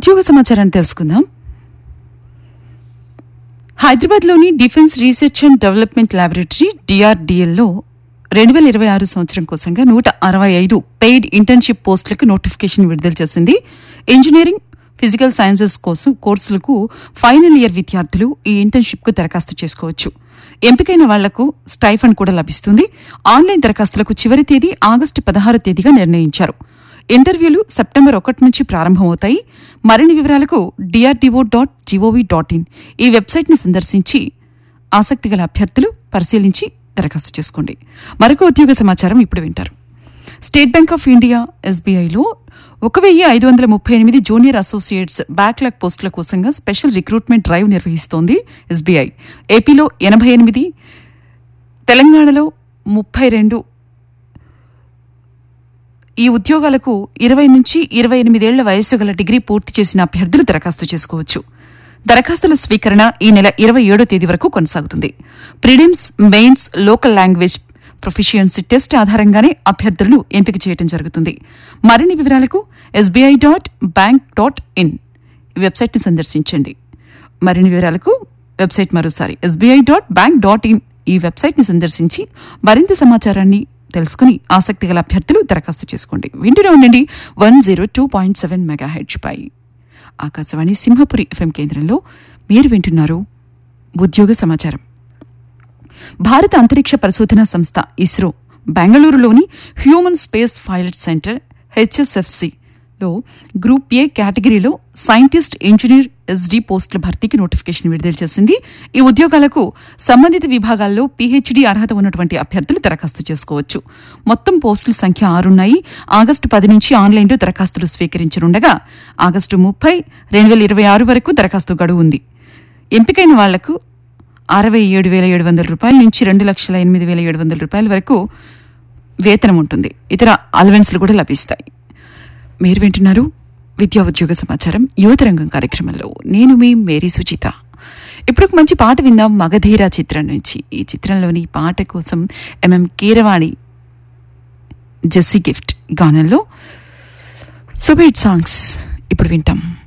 ఉద్యోగ సమాచారాన్ని తెలుసుకుందాం హైదరాబాద్లోని defence research and development laboratory డిఆర్డిఎల్లో రెండు వేల ఇరవై ఆరు సంవత్సరం కోసంగా నూట అరవై ఐదు పెయిడ్ ఇంటర్న్షిప్ పోస్టులకు నోటిఫికేషన్ విడుదల చేసింది ఇంజనీరింగ్ ఫిజికల్ సైన్సెస్ కోసం కోర్సులకు ఫైనల్ ఇయర్ విద్యార్థులు ఈ ఇంటర్న్షిప్కు దరఖాస్తు చేసుకోవచ్చు ఎంపికైన వాళ్లకు స్టైఫండ్ కూడా లభిస్తుంది ఆన్లైన్ దరఖాస్తులకు చివరి తేదీ ఆగస్టు పదహారు తేదీగా నిర్ణయించారు ఇంటర్వ్యూలు సెప్టెంబర్ ఒకటి నుంచి ప్రారంభమవుతాయి మరిన్ని వివరాలకు DRDO dot gov dot in ఈ వెబ్సైట్ని సందర్శించి ఆసక్తి గల అభ్యర్థులు పరిశీలించి దరఖాస్తు చేసుకోండి మరొక ఉద్యోగ సమాచారం ఇప్పుడు వింటారు స్టేట్ బ్యాంక్ ఆఫ్ ఇండియా ఎస్బీఐలో ఒక వెయ్యి ఐదు వందల ముప్పై ఎనిమిది జూనియర్ అసోసియేట్స్ బ్యాక్లాగ్ పోస్టుల కోసంగా స్పెషల్ రిక్రూట్మెంట్ డ్రైవ్ నిర్వహిస్తోంది ఎస్బీఐ ఏపీలో ఎనభై ఎనిమిది తెలంగాణలో ముప్పై రెండు ఈ ఉద్యోగాలకు ఇరవై నుంచి ఇరవై ఎనిమిదేళ్ల వయస్సు గల డిగ్రీ పూర్తి చేసిన అభ్యర్థులు దరఖాస్తు చేసుకోవచ్చు దరఖాస్తుల స్వీకరణ ఈ నెల ఇరవై ఏడో తేదీ వరకు కొనసాగుతుంది prelims mains local language proficiency test ఆధారంగానే అభ్యర్థులను ఎంపిక చేయడం జరుగుతుంది మరిన్ని వివరాలకు SBI dot bank dot in ఈ వెబ్సైట్ని సందర్శించండి మరిన్ని వివరాలకు వెబ్సైట్ మరోసారి SBI dot bank dot in ఈ వెబ్సైట్ని సందర్శించి మరింత సమాచారాన్ని తెలుసుకుని ఆసక్తి గల అభ్యర్థులు దరఖాస్తు చేసుకోండి వింటూనే ఉండండి one zero two point seven mega హెచ్ పై ఆకాశవాణి సింహపురి ఎఫ్ఎం కేంద్రంలో మీరు వింటున్నారు ఉద్యోగ సమాచారం భారత అంతరిక్ష పరిశోధన సంస్థ ఇస్రో బెంగళూరులోని human space pilot centre HSFC లో గ్రూప్ ఏ కేటగిరీలో సైంటిస్ట్ ఇంజనీర్ ఎస్డీ పోస్టుల భర్తీకి నోటిఫికేషన్ విడుదల చేసింది ఈ ఉద్యోగాలకు సంబంధిత విభాగాల్లో పీహెచ్డీ అర్హత ఉన్నటువంటి అభ్యర్థులు దరఖాస్తు చేసుకోవచ్చు మొత్తం పోస్టుల సంఖ్య ఆరున్నాయి ఆగస్టు పది నుంచి ఆన్లైన్లో దరఖాస్తులు స్వీకరించనుండగా ఆగస్టు ముప్పై రెండు వేల ఇరవై ఆరు వరకు దరఖాస్తు గడువు ఉంది ఎంపికైన వాళ్లకు అరవై ఏడు వేల ఏడు వందల రూపాయల నుంచి రెండు లక్షల ఎనిమిది వేల ఏడు వందల రూపాయల వరకు వేతనం ఉంటుంది ఇతర అలవెన్స్లు కూడా లభిస్తాయి మీరు వింటున్నారు విద్యా ఉద్యోగ సమాచారం యువతరంగం కార్యక్రమంలో నేను మీ మేరీ సుచిత ఇప్పుడు ఒక మంచి పాట విందాం మగధీర చిత్రం నుంచి ఈ చిత్రంలోని పాట కోసం ఎంఎం కీరవాణి జెస్సీ గిఫ్ట్ గానంలో సుబేట్ సాంగ్స్ ఇప్పుడు వింటాం